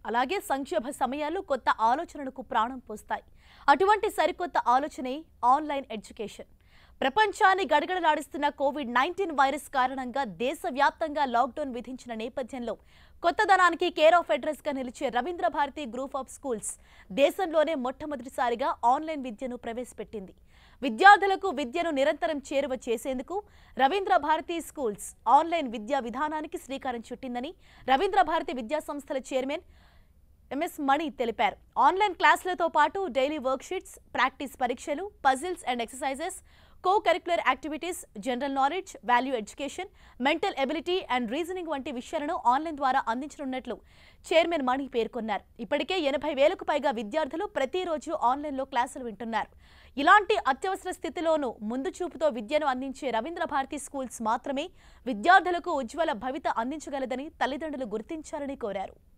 అలాగే సంక్షోభ సమయాల్లో కొత్త ఆలోచనలకు ప్రాణం పోస్తాయి అటువంటి సరికొత్త ఆలోచనే ఆన్లైన్ ఎడ్యుకేషన్ ప్రపంచాన్ని గడగడలాడిస్తున్న కోవిడ్ నైన్టీన్ వైరస్ కారణంగా దేశవ్యాప్తంగా లాక్డౌన్ విధించిన నేపథ్యంలో కొత్తదనానికి కేర్ ఆఫ్ అడ్రస్ గా నిలిచే Ravindra Bharati group of schools దేశంలోనే మొట్టమొదటిసారిగా ఆన్లైన్ విద్యను ప్రవేశపెట్టింది విద్యార్థులకు విద్యను నిరంతరం చేరువ చేసేందుకు రవీంద్ర భారతి స్కూల్స్ ఆన్లైన్ విద్యా విధానానికి శ్రీకారం చుట్టిందని రవీంద్ర భారతి విద్యా సంస్థల చైర్మన్ ఎంఎస్ మణి తెలిపారు ఆన్లైన్ క్లాసులతో పాటు డైలీ వర్క్షీట్స్ ప్రాక్టీస్ పరీక్షలు puzzles and exercises co curricular activities general knowledge value education mental ability and reasoning వంటి విషయాలను ఆన్లైన్ ద్వారా అందించనున్నట్లు చైర్మన్ మణి పేర్కొన్నారు ఇప్పటికే ఎనభై వేలకు పైగా విద్యార్థులు ప్రతిరోజు ఆన్లైన్లో క్లాసులు వింటున్నారు ఇలాంటి అత్యవసర స్థితిలోనూ ముందు చూపుతో విద్యను అందించే రవీంద్ర భారతి స్కూల్స్ మాత్రమే విద్యార్థులకు ఉజ్వల భవిత అందించగలదని తల్లిదండ్రులు గుర్తించాలని కోరారు